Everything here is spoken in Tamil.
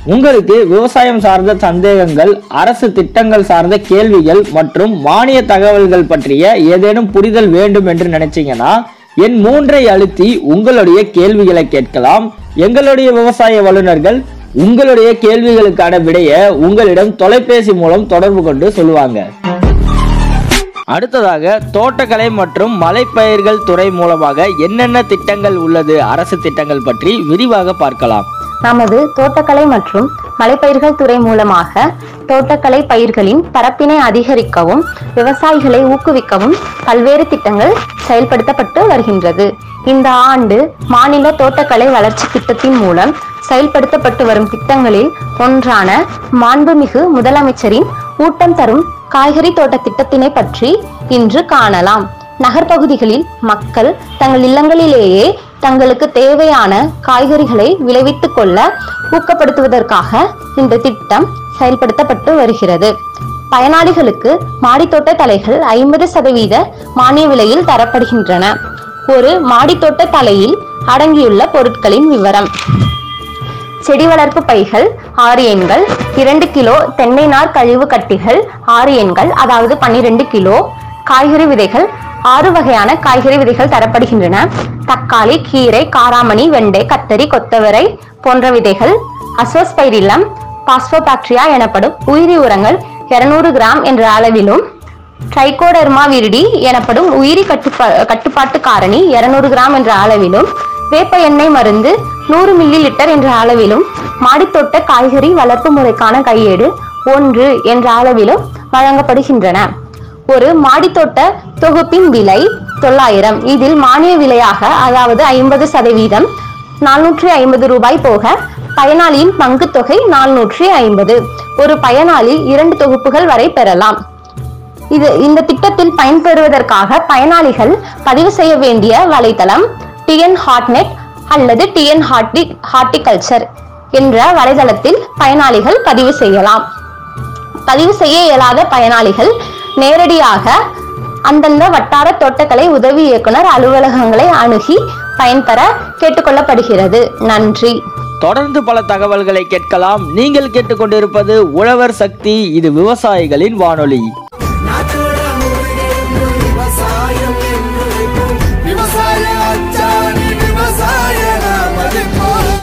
உங்களுக்கு விவசாயம் சார்ந்த சந்தேகங்கள் அரசு திட்டங்கள் சார்ந்த கேள்விகள் மற்றும் மானிய தகவல்கள் பற்றிய ஏதேனும் புரிதல் வேண்டும் என்று நினைச்சீங்கன்னா என் மூன்றை அழுத்தி உங்களுடைய கேள்விகளை கேட்கலாம் எங்களுடைய விவசாய வல்லுநர்கள் உங்களுடைய கேள்விகளுக்கான விடையை உங்களிடம் தொலைபேசி மூலம் தொடர்பு கொண்டு சொல்லுவாங்க அடுத்ததாக தோட்டக்கலை மற்றும் மலைப்பயிர்கள் துறை மூலமாக என்னென்ன திட்டங்கள் உள்ளது அரசு திட்டங்கள் பற்றி விரிவாக பார்க்கலாம் நமது தோட்டக்கலை மற்றும் மலைப்பயிர்கள் துறை மூலமாக தோட்டக்கலை பயிர்களின் பரப்பினை அதிகரிக்கவும் விவசாயிகளை ஊக்குவிக்கவும் பல்வேறு திட்டங்கள் செயல்படுத்தப்பட்டு வருகின்றது இந்த ஆண்டு மாநில தோட்டக்கலை வளர்ச்சி திட்டத்தின் மூலம் செயல்படுத்தப்பட்டு வரும் திட்டங்களில் ஒன்றான மாண்புமிகு முதலமைச்சரின் ஊட்டம் தரும் காய்கறி தோட்ட திட்டத்தினை பற்றி இன்று காணலாம் நகர்ப்பகுதிகளில் மக்கள் தங்கள் இல்லங்களிலேயே தங்களுக்கு தேவையான காய்கறிகளை விளைவித்துக் கொள்ள ஊக்கப்படுத்துவதற்காக இந்த திட்டம் செயல்படுத்தப்பட்டு வருகிறது பயனாளிகளுக்கு மாடித்தோட்ட தலைகள் ஐம்பது சதவீத மானிய விலையில் தரப்படுகின்றன ஒரு மாடித்தோட்ட தலையில் அடங்கியுள்ள பொருட்களின் விவரம் செடி வளர்ப்பு பைகள் ஆறு எண்கள் இரண்டு கிலோ தென்னை நார் கழிவு கட்டிகள் ஆறு எண்கள் அதாவது பன்னிரெண்டு கிலோ காய்கறி விதைகள் ஆறு வகையான காய்கறி விதைகள் தரப்படுகின்றன தக்காளி கீரை காராமணி வெண்டை கத்தரி கொத்தவரை போன்ற விதைகள் அசோஸ்பைரிலம் பாஸ்போபாக்டீரியா எனப்படும் உயிரி உரங்கள் 200 கிராம் என்ற அளவிலும் ட்ரைகோடர்மா விரிடி எனப்படும் உயிரி கட்டுப்பா கட்டுப்பாட்டு காரணி 200 கிராம் என்ற அளவிலும் வேப்ப எண்ணெய் மருந்து நூறு மில்லி லிட்டர் என்ற அளவிலும் மாடித்தோட்ட காய்கறி வளர்ப்பு முறைக்கான கையேடு ஒன்று என்ற அளவிலும் வழங்கப்படுகின்றன ஒரு மாடித்தோட்ட தொகுப்பின் விலை தொள்ளாயிரம் இதில் மானிய விலையாக அதாவது ஐம்பது சதவீதம் நானூற்றி ஐம்பது ரூபாய் போக பயனாளியின் பங்கு தொகை நானூற்றி ஐம்பது ஒரு பயனாளி இரண்டு தொகுப்புகள் வரை பெறலாம் இது இந்த திட்டத்தில் பயன்பெறுவதற்காக பயனாளிகள் பதிவு செய்ய வேண்டிய வலைத்தளம் டிஎன் ஹாட்நெட் அல்லது டிஎன் ஹார்டி ஹார்டிகல்ச்சர் என்ற வலைதளத்தில் பயனாளிகள் பதிவு செய்யலாம் பதிவு செய்ய இயலாத பயனாளிகள் நேரடியாக அந்தந்த வட்டார தோட்டக்கலை உதவி இயக்குனர் அலுவலகங்களை அணுகி பயன்பெற கேட்டுக்கொள்ளப்படுகிறது நன்றி தொடர்ந்து பல தகவல்களை கேட்கலாம் நீங்கள் கேட்டுக்கொண்டிருப்பது உழவர் சக்தி இது விவசாயிகளின் வானொலி